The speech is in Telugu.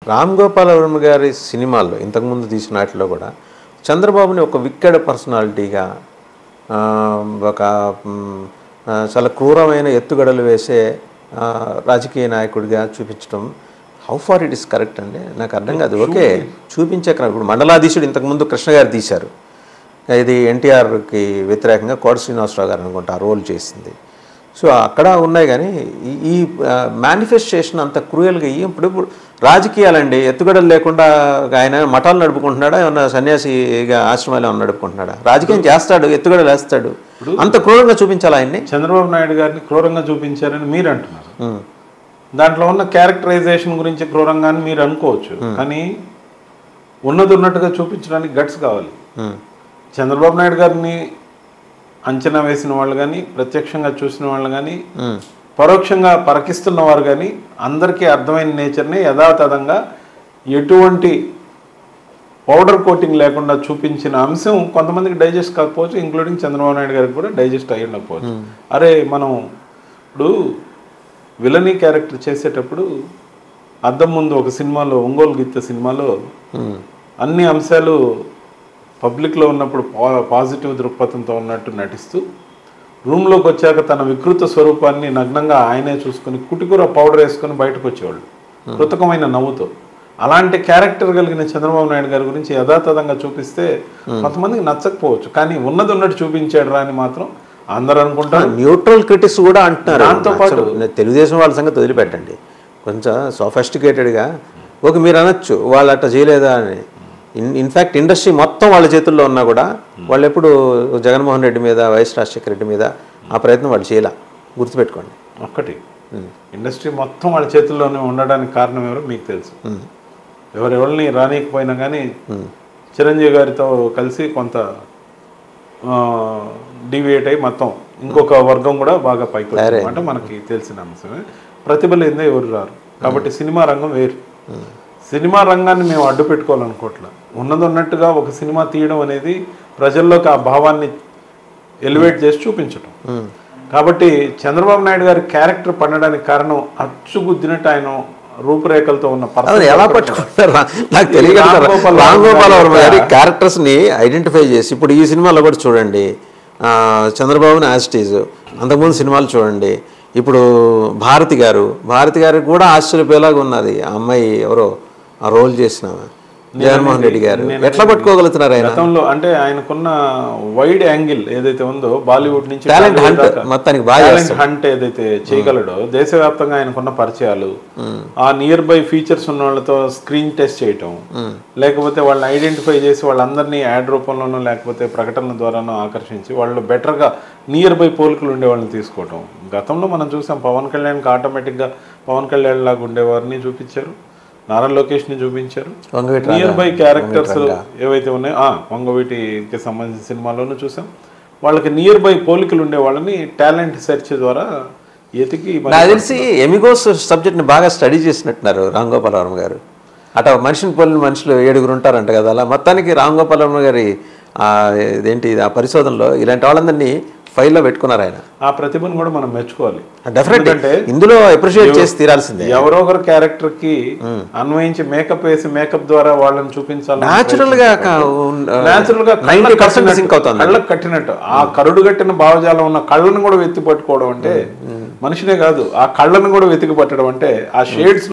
రామ్ గోపాల్ వర్మ గారి సినిమాల్లో ఇంతకుముందు తీసిన వాటిలో కూడా చంద్రబాబుని ఒక విక్కెడ్ పర్సనాలిటీగా ఆ, ఒక మ్, ఆ, చాలా క్రూరమైన ఎత్తుగడలు వేసే ఆ, రాజకీయ నాయకుడిగా చూపించడం how far it is correct అండి నాకు అర్థం కాదు ఓకే చూపించే క్రమం. ఇప్పుడు మండలాధీశుడు ఇంతకుముందు కృష్ణ గారు తీశారు ఇది ఎన్టీఆర్కి వ్యతిరేకంగా కోట శ్రీనివాసరావు గారు అనుకుంటా ఆ రోల్ చేసింది సో అక్కడ ఉన్నాయి కానీ ఈ- ఈ మేనిఫెస్టేషన్ అంత క్రూయల్గా ఇయ్యి ఇప్పుడు ఇప్పుడు రాజకీయాలండి ఎత్తుగడలు లేకుండా ఆయన మఠాలు నడుపుకుంటున్నాడా ఏమన్నా సన్యాసిగా ఆశ్రమాలు ఏమన్నా నడుపుకుంటున్నాడా రాజకీయం చేస్తాడు ఎత్తుగడలు వేస్తాడు అంత క్రూరంగా చూపించాలి ఆయన్ని చంద్రబాబు నాయుడు గారిని క్రూరంగా చూపించారని మీరు అంటున్నారు ఉమ్, దాంట్లో ఉన్న క్యారెక్టరైజేషన్ గురించి క్రూరంగా అని మీరు అనుకోవచ్చు కానీ ఉన్నది ఉన్నట్టుగా చూపించడానికి గట్స్ కావాలి ఉమ్, చంద్రబాబు నాయుడు గారిని అంచనా వేసిన వాళ్ళు కానీ ప్రత్యక్షంగా చూసిన వాళ్ళు కానీ ఉమ్, పరోక్షంగా పరకిస్తున్న వారు కానీ అందరికీ అర్థమైన నేచర్ని యథాతథంగా ఎటువంటి పౌడర్ కోటింగ్ లేకుండా చూపించిన అంశం కొంతమందికి డైజెస్ట్ కాకపోవచ్చు ఇంక్లూడింగ్ చంద్రబాబు నాయుడు గారికి కూడా డైజెస్ట్ అయ్యి ఉండకపోవచ్చు అరే మనం ఇప్పుడు విలనీ క్యారెక్టర్ చేసేటప్పుడు అద్దం ముందు ఒక సినిమాలో ఒంగోలు గీత సినిమాలో ఉమ్, అన్ని అంశాలు పబ్లిక్లో ఉన్నప్పుడు పా- పాజిటివ్ దృక్పథంతో ఉన్నట్టు నటిస్తూ రూమ్లోకి వచ్చాక తన వికృత స్వరూపాన్ని నగ్నంగా ఆయనే చూసుకుని కుటికూర పౌడర్ వేసుకొని బయటకు వచ్చేవాళ్ళు కృతకమైన నవ్వుతో అలాంటి క్యారెక్టర్ కలిగిన చంద్రబాబు నాయుడు గారి గురించి యథాతథంగా చూపిస్తే కొంతమందికి నచ్చకపోవచ్చు కానీ ఉన్నది ఉన్నట్టు చూపించాడు రా అని మాత్రం అందరూ అనుకుంటారు న్యూట్రల్ క్రిటిక్స్ కూడా అంటున్నారు దాంతో పాటు- అసలు తెలుగుదేశం వాళ్ళ సంగతి వదిలిపెట్టండి కొంచెం సోఫెస్టికేటెడ్గా ఓకే మీరు అనొచ్చు వాళ్ళు అట్లా చేయలేదా అని ఇన్ ఇన్ఫ్యాక్ట్ ఇండస్ట్రీ మొత్తం వాళ్ళ చేతుల్లో ఉన్నా కూడా వాళ్ళు ఎప్పుడు జగన్మోహన్ రెడ్డి మీద వైఎస్ రాజశేఖర రెడ్డి మీద ఆ ప్రయత్నం వాళ్ళు చేయాల గుర్తుపెట్టుకోండి ఒక్కటి ఇండస్ట్రీ మొత్తం వాళ్ళ చేతుల్లోనే ఉండడానికి కారణం ఎవరో మీకు తెలుసు ఎవరెవరిని రానియకపోయినా కానీ చిరంజీవి గారితో కలిసి కొంత డివియేట్ అయ్యి మొత్తం ఇంకొక వర్గం కూడా బాగా పైకి వచ్చిందన్నమాట మనకి తెలిసిన అంశమే ప్రతిభ లేదే ఎవరు రారు కాబట్టి సినిమా రంగం వేరు సినిమా రంగాన్ని మేము అడ్డు పెట్టుకోవాలనుకోవట్లే ఉన్నది ఉన్నట్టుగా ఒక సినిమా తీయడం అనేది ప్రజల్లోకి ఆ భావాన్ని ఎలివేట్ చేసి చూపించడం కాబట్టి చంద్రబాబు నాయుడు గారి క్యారెక్టర్ పండడానికి కారణం అచ్చుగుద్దినట్టు ఆయన రూపురేఖలతో ఉన్న అవును person ఎలా ఒకటి. పట్టుకుంటారు నాకు తెలియదు రామ్ గోపాల్ రామ్ గోపాల్ వర్మ వర్మ గారి గారి క్యారెక్టర్స్ని ఐడెంటిఫై చేసి ఇప్పుడు ఈ సినిమాలో కూడా చూడండి ఆ, చంద్రబాబుని యాస్టీజ్ అంతకుముందు సినిమాలు చూడండి ఇప్పుడు భారతి గారు భారతి గారికి కూడా ఆశ్చర్యపోయేలాగా ఉన్నది ఆ అమ్మాయి ఎవరో ఆ రోల్ చేసిన ఆమె. జగన్మోహన్ రెడ్డి గారు ఎట్లా పట్టుకోగలుగుతున్నారు ఆయన గతంలో అంటే ఆయనకున్న వైడ్ యాంగిల్ ఏదైతే ఉందో బాలీవుడ్ నుంచి టాలెంట్ టాలీవుడ్ హంట్ దాకా మొత్తానికి బాగా టాలెంట్ హంట్ ఏదైతే చేయగలడో దేశవ్యాప్తంగా ఆయనకున్న పరిచయాలు ఆ నియర్ బై ఫీచర్స్ ఉన్న వాళ్ళతో స్క్రీన్ టెస్ట్ చేయటం లేకపోతే వాళ్ళని ఐడెంటిఫై చేసి వాళ్ళందరినీ యాడ్ రూపంలోనో లేకపోతే ప్రకటనల ద్వారానో ఆకర్షించి వాళ్ళు బెటర్గా నియర్ బై పోలికలు ఉండే వాళ్ళని తీసుకోవటం గతంలో మనం చూసాం పవన్ కళ్యాణ్కి ఆటోమేటిక్గా పవన్ కళ్యాణ్ లాగా ఉండేవారిని చూపించారు నారా లోకేష్ని చూపించారు వంగవీటి నియర్ బై క్యారెక్టర్స్ ఏవైతే ఉన్నాయో ఆ, వంగవీటికి సంబంధించిన సినిమాలోనూ చూసాం వాళ్ళకి నియర్ బై పోలికలు ఉండే వాళ్ళని టాలెంట్ సెర్చ్ ద్వారా ఎతికి మరి నాకు తెలిసి ఎమిగోస్ సబ్జెక్ట్ని బాగా స్టడీ చేసినట్టున్నారు రామ్ గోపాల్ వర్మ గారు అట మనిషిని పోలిన మనుషులు ఏడుగురు ఉంటారంట కదా అలా మొత్తానికి రామ్ గోపాల్ వర్మ గారి ఆ, ఇదేంటి ఆ పరిశోధనలో ఇలాంటి వాళ్ళందరినీ ఫైల్లో పెట్టుకున్నారు ఆయన ఆ ప్రతిభను కూడా మనం మెచ్చుకోవాలి డెఫినెట్ ఎందుకంటే ఇందులో అప్రిషియేట్ చేసి తీరాల్సిందే ఎవరో ఒకరు క్యారెక్టర్ కి అన్వయించి మేకప్ వేసి మేకప్ ద్వారా వాళ్ళని చూపించాలి న్యాచురల్ గా న్యాచురల్ గా నైన్టీ కళ్ళకు పర్సెంట్ కట్టినట్టు- సింక్ అవుతుంది కళ్ళకు కట్టినట్టు ఆ కరుడు కట్టిన భావజాలం ఉన్న కళ్ళను కూడా వెతికి పట్టుకోవడం అంటే మనిషినే కాదు ఆ కళ్ళను కూడా వెతికి పట్టడం అంటే ఆ షేడ్స్